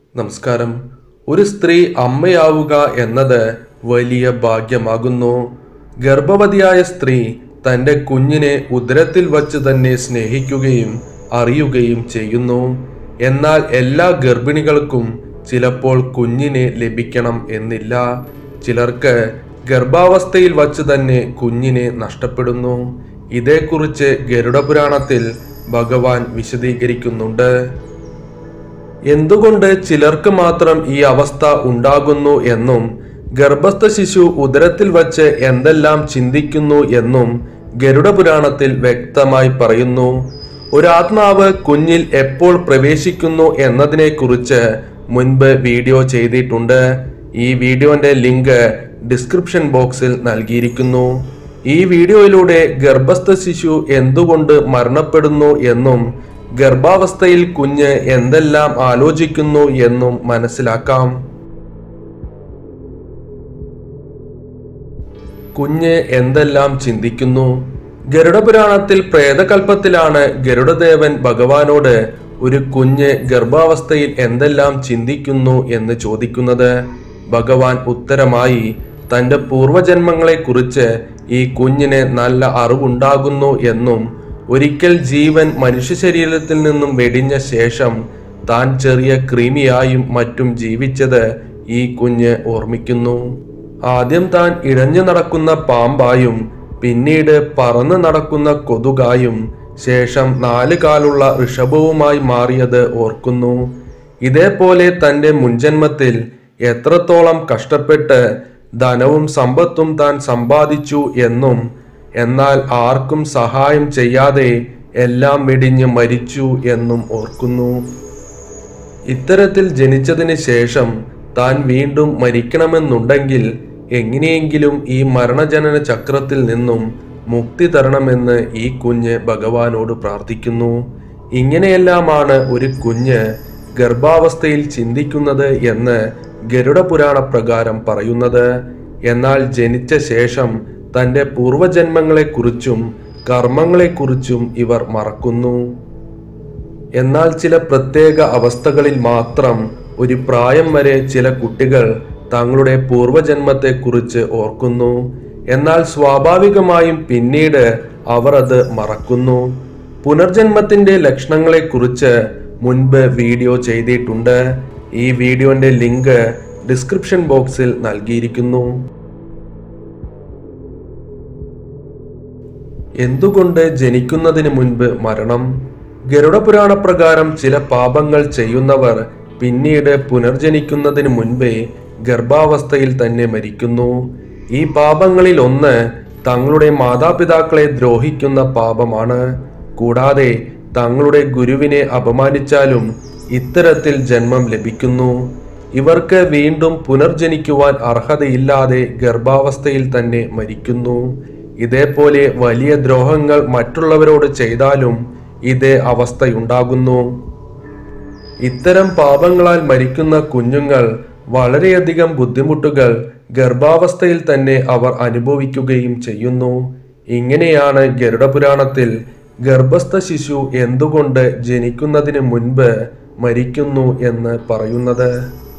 നമസ്കാരം ഒരു സ്ത്രീ അമ്മയാവുക എന്നത് വലിയ ഭാഗ്യമാകുന്നു ഗർഭവതിയായ സ്ത്രീ തൻ്റെ കുഞ്ഞിനെ ഉദരത്തിൽ വച്ച് തന്നെ സ്നേഹിക്കുകയും അറിയുകയും ചെയ്യുന്നു എന്നാൽ എല്ലാ ഗർഭിണികൾക്കും ചിലപ്പോൾ കുഞ്ഞിനെ ലഭിക്കണം എന്നില്ല ചിലർക്ക് ഗർഭാവസ്ഥയിൽ വച്ച് തന്നെ കുഞ്ഞിനെ നഷ്ടപ്പെടുന്നു ഇതേക്കുറിച്ച് ഗരുഡപുരാണത്തിൽ ഭഗവാൻ വിശദീകരിക്കുന്നുണ്ട് എന്തുകൊണ്ട് ചിലർക്ക് മാത്രം ഈ അവസ്ഥ ഉണ്ടാകുന്നു എന്നും ഗർഭസ്ഥ ശിശു ഉദരത്തിൽ വച്ച് എന്തെല്ലാം ചിന്തിക്കുന്നു എന്നും ഗരുഡപുരാണത്തിൽ വ്യക്തമായി പറയുന്നു ഒരാത്മാവ് കുഞ്ഞിൽ എപ്പോൾ പ്രവേശിക്കുന്നു എന്നതിനെക്കുറിച്ച് മുൻപ് വീഡിയോ ചെയ്തിട്ടുണ്ട് ഈ വീഡിയോന്റെ ലിങ്ക് ഡിസ്ക്രിപ്ഷൻ ബോക്സിൽ നൽകിയിരിക്കുന്നു ഈ വീഡിയോയിലൂടെ ഗർഭസ്ഥ ശിശു എന്തുകൊണ്ട് മരണപ്പെടുന്നു എന്നും ഗർഭാവസ്ഥയിൽ കുഞ്ഞ് എന്തെല്ലാം ആലോചിക്കുന്നു എന്നും മനസ്സിലാക്കാം കുഞ്ഞ് എന്തെല്ലാം ചിന്തിക്കുന്നു ഗരുഡപുരാണത്തിൽ പ്രേതകൽപ്പത്തിലാണ് ഗരുഡദേവൻ ഭഗവാനോട് ഒരു കുഞ്ഞ് ഗർഭാവസ്ഥയിൽ എന്തെല്ലാം ചിന്തിക്കുന്നു എന്ന് ചോദിക്കുന്നത് ഭഗവാൻ ഉത്തരമായി തന്റെ പൂർവജന്മങ്ങളെക്കുറിച്ച് ഈ കുഞ്ഞിന് നല്ല അറിവുണ്ടാകുന്നു എന്നും ഒരിക്കൽ ജീവൻ മനുഷ്യ ശരീരത്തിൽ നിന്നും വെടിഞ്ഞ ശേഷം താൻ ചെറിയ ക്രിമിയായും മറ്റും ജീവിച്ചത് ഈ കുഞ്ഞ് ഓർമ്മിക്കുന്നു ആദ്യം താൻ ഇഴഞ്ഞു നടക്കുന്ന പാമ്പായും പിന്നീട് പറന്നു നടക്കുന്ന കൊതുകായും ശേഷം നാല് കാലുള്ള ഋഷഭവുമായി മാറിയത് ഓർക്കുന്നു ഇതേപോലെ തന്റെ മുൻജന്മത്തിൽ എത്രത്തോളം കഷ്ടപ്പെട്ട് ധനവും സമ്പത്തും താൻ സമ്പാദിച്ചു എന്നും എന്നാൽ ആർക്കും സഹായം ചെയ്യാതെ എല്ലാം വെടിഞ്ഞ് മരിച്ചു എന്നും ഓർക്കുന്നു ഇത്തരത്തിൽ ജനിച്ചതിന് ശേഷം താൻ വീണ്ടും മരിക്കണമെന്നുണ്ടെങ്കിൽ എങ്ങനെയെങ്കിലും ഈ മരണജനന ചക്രത്തിൽ നിന്നും മുക്തി തരണമെന്ന് ഈ കുഞ്ഞ് ഭഗവാനോട് പ്രാർത്ഥിക്കുന്നു ഇങ്ങനെയെല്ലാമാണ് ഒരു കുഞ്ഞ് ഗർഭാവസ്ഥയിൽ ചിന്തിക്കുന്നത് എന്ന് ഗരുഡപുരാണ പ്രകാരം പറയുന്നത് എന്നാൽ ജനിച്ച ശേഷം തന്റെ പൂർവജന്മങ്ങളെക്കുറിച്ചും കർമ്മങ്ങളെക്കുറിച്ചും ഇവർ മറക്കുന്നു എന്നാൽ ചില പ്രത്യേക അവസ്ഥകളിൽ മാത്രം ഒരു പ്രായം വരെ ചില കുട്ടികൾ തങ്ങളുടെ പൂർവജന്മത്തെക്കുറിച്ച് ഓർക്കുന്നു എന്നാൽ സ്വാഭാവികമായും പിന്നീട് അവർ അത് മറക്കുന്നു പുനർജന്മത്തിന്റെ ലക്ഷണങ്ങളെക്കുറിച്ച് മുൻപ് വീഡിയോ ചെയ്തിട്ടുണ്ട് ഈ വീഡിയോന്റെ ലിങ്ക് ഡിസ്ക്രിപ്ഷൻ ബോക്സിൽ നൽകിയിരിക്കുന്നു എന്തുകൊണ്ട് ജനിക്കുന്നതിന് മുൻപ് മരണം ഗരുഡപുരാണ പ്രകാരം ചില പാപങ്ങൾ ചെയ്യുന്നവർ പിന്നീട് പുനർജനിക്കുന്നതിന് മുൻപേ ഗർഭാവസ്ഥയിൽ തന്നെ മരിക്കുന്നു ഈ പാപങ്ങളിൽ ഒന്ന് തങ്ങളുടെ മാതാപിതാക്കളെ ദ്രോഹിക്കുന്ന പാപമാണ് കൂടാതെ തങ്ങളുടെ ഗുരുവിനെ അപമാനിച്ചാലും ഇത്തരത്തിൽ ജന്മം ലഭിക്കുന്നു ഇവർക്ക് വീണ്ടും പുനർജനിക്കുവാൻ അർഹതയില്ലാതെ ഗർഭാവസ്ഥയിൽ തന്നെ മരിക്കുന്നു ഇതേപോലെ വലിയ ദ്രോഹങ്ങൾ മറ്റുള്ളവരോട് ചെയ്താലും ഇതേ അവസ്ഥയുണ്ടാകുന്നു ഇത്തരം പാപങ്ങളാൽ മരിക്കുന്ന കുഞ്ഞുങ്ങൾ വളരെയധികം ബുദ്ധിമുട്ടുകൾ ഗർഭാവസ്ഥയിൽ തന്നെ അവർ അനുഭവിക്കുകയും ചെയ്യുന്നു ഇങ്ങനെയാണ് ഗരുഡപുരാണത്തിൽ ഗർഭസ്ഥ ശിശു എന്തുകൊണ്ട് ജനിക്കുന്നതിന് മുൻപ് മരിക്കുന്നു എന്ന് പറയുന്നത്